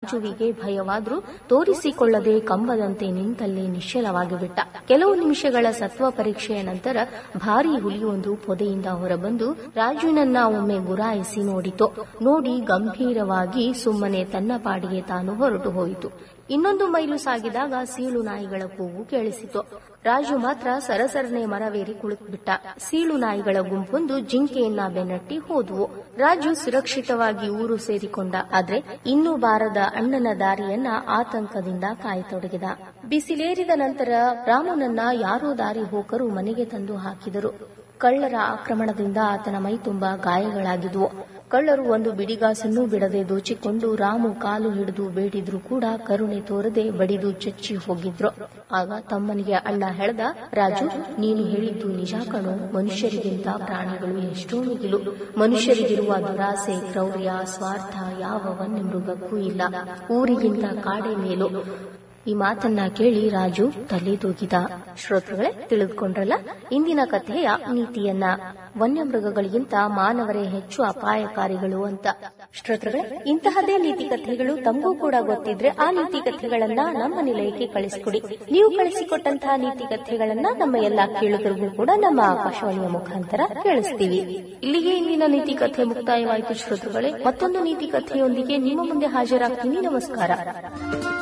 ರಾಜುವಿಗೆ ಭಯವಾದ್ರೂ ತೋರಿಸಿಕೊಳ್ಳದೆ ಕಂಬದಂತೆ ನಿಂತಲ್ಲೇ ನಿಶ್ಚಲವಾಗಿ ಬಿಟ್ಟ ಕೆಲವು ನಿಮಿಷಗಳ ಸತ್ವ ಪರೀಕ್ಷೆಯ ನಂತರ ಭಾರೀ ಹುಲಿಯೊಂದು ಪೊದೆಯಿಂದ ಹೊರಬಂದು ರಾಜುನನ್ನ ಒಮ್ಮೆ ಗುರಾಯಿಸಿ ನೋಡಿತು ನೋಡಿ ಗಂಭೀರವಾಗಿ ಸುಮ್ಮನೆ ತನ್ನ ಪಾಡಿಗೆ ತಾನು ಹೊರಟು ಹೋಯಿತು ಇನ್ನೊಂದು ಮೈಲು ಸಾಗಿದಾಗ ಸೀಳು ನಾಯಿಗಳ ಕೂಗು ಕೇಳಿಸಿತು ರಾಜು ಮಾತ್ರ ಸರಸರನೆ ಮರವೇರಿ ಕುಳಿತುಬಿಟ್ಟ ಸೀಳು ನಾಯಿಗಳ ಗುಂಪೊಂದು ಜಿಂಕೆಯನ್ನ ಬೆನ್ನಟ್ಟಿ ಹೋದುವು ರಾಜು ಸುರಕ್ಷಿತವಾಗಿ ಊರು ಸೇರಿಕೊಂಡ ಆದ್ರೆ ಇನ್ನೂ ಬಾರದ ಅಣ್ಣನ ದಾರಿಯನ್ನ ಆತಂಕದಿಂದ ಕಾಯತೊಡಗಿದ ಬಿಸಿಲೇರಿದ ನಂತರ ರಾಮನನ್ನ ಯಾರೋ ದಾರಿ ಹೋಕರು ಮನೆಗೆ ತಂದು ಹಾಕಿದರು ಕಳ್ಳರ ಆಕ್ರಮಣದಿಂದ ಆತನ ಮೈ ತುಂಬಾ ಗಾಯಗಳಾಗಿದ್ವು ಕಳ್ಳರು ಒಂದು ಬಿಡಿಗಾಸನ್ನೂ ಬಿಡದೆ ದೋಚಿಕೊಂಡು ರಾಮು ಕಾಲು ಹಿಡಿದು ಬೇಡಿದ್ರು ಕೂಡ ಕರುಣೆ ತೋರದೆ ಬಡಿದು ಚಚ್ಚಿ ಹೋಗಿದ್ರು ಆಗ ತಮ್ಮನಿಗೆ ಅಣ್ಣ ಹೇಳ್ದ ರಾಜು ನೀನು ಹೇಳಿದ್ದು ನಿಜ ಕಣು ಮನುಷ್ಯರಿಗಿಂತ ಪ್ರಾಣಿಗಳು ಎಷ್ಟೋ ಮಿಗಿಲು ಮನುಷ್ಯರಿಗಿರುವ ದುರಾಸೆ ಕ್ರೌರ್ಯ ಸ್ವಾರ್ಥ ಯಾವ ವನ್ಯ ಮೃಗಕ್ಕೂ ಇಲ್ಲ ಊರಿಗಿಂತ ಕಾಡೆ ಮೇಲು ಈ ಮಾತನ್ನ ಕೇಳಿ ರಾಜು ತಲೆದೂಗಿದ ಶ್ರೋತೃಗಳೇ ತಿಳಿದುಕೊಂಡ್ರಲ್ಲ ಇಂದಿನ ಕಥೆಯ ನೀತಿಯನ್ನ ವನ್ಯಮೃಗಗಳಿಗಿಂತ ಮಾನವರೇ ಹೆಚ್ಚು ಅಪಾಯಕಾರಿಗಳು ಅಂತ ಶ್ರೋತೃಗಳೇ ಇಂತಹದೇ ನೀತಿ ಕಥೆಗಳು ತಮಗೂ ಕೂಡ ಗೊತ್ತಿದ್ರೆ ಆ ನೀತಿ ಕಥೆಗಳನ್ನ ನಮ್ಮ ನಿಲಯಕ್ಕೆ ಕಳಿಸಿಕೊಡಿ ನೀವು ಕಳಿಸಿಕೊಟ್ಟಂತಹ ನೀತಿ ಕಥೆಗಳನ್ನ ನಮ್ಮ ಎಲ್ಲಾ ಕೇಳುಗರಿಗೂ ಕೂಡ ನಮ್ಮ ಆಕಾಶವಾಣಿಯ ಮುಖಾಂತರ ಕೇಳಿಸ್ತೀವಿ ಇಲ್ಲಿಗೆ ಇಂದಿನ ನೀತಿ ಕಥೆ ಮುಕ್ತಾಯವಾಯಿತು ಶ್ರೋತೃಗಳೇ ಮತ್ತೊಂದು ನೀತಿ ಕಥೆಯೊಂದಿಗೆ ನಿಮ್ಮ ಮುಂದೆ ಹಾಜರಾಗ್ತೀನಿ ನಮಸ್ಕಾರ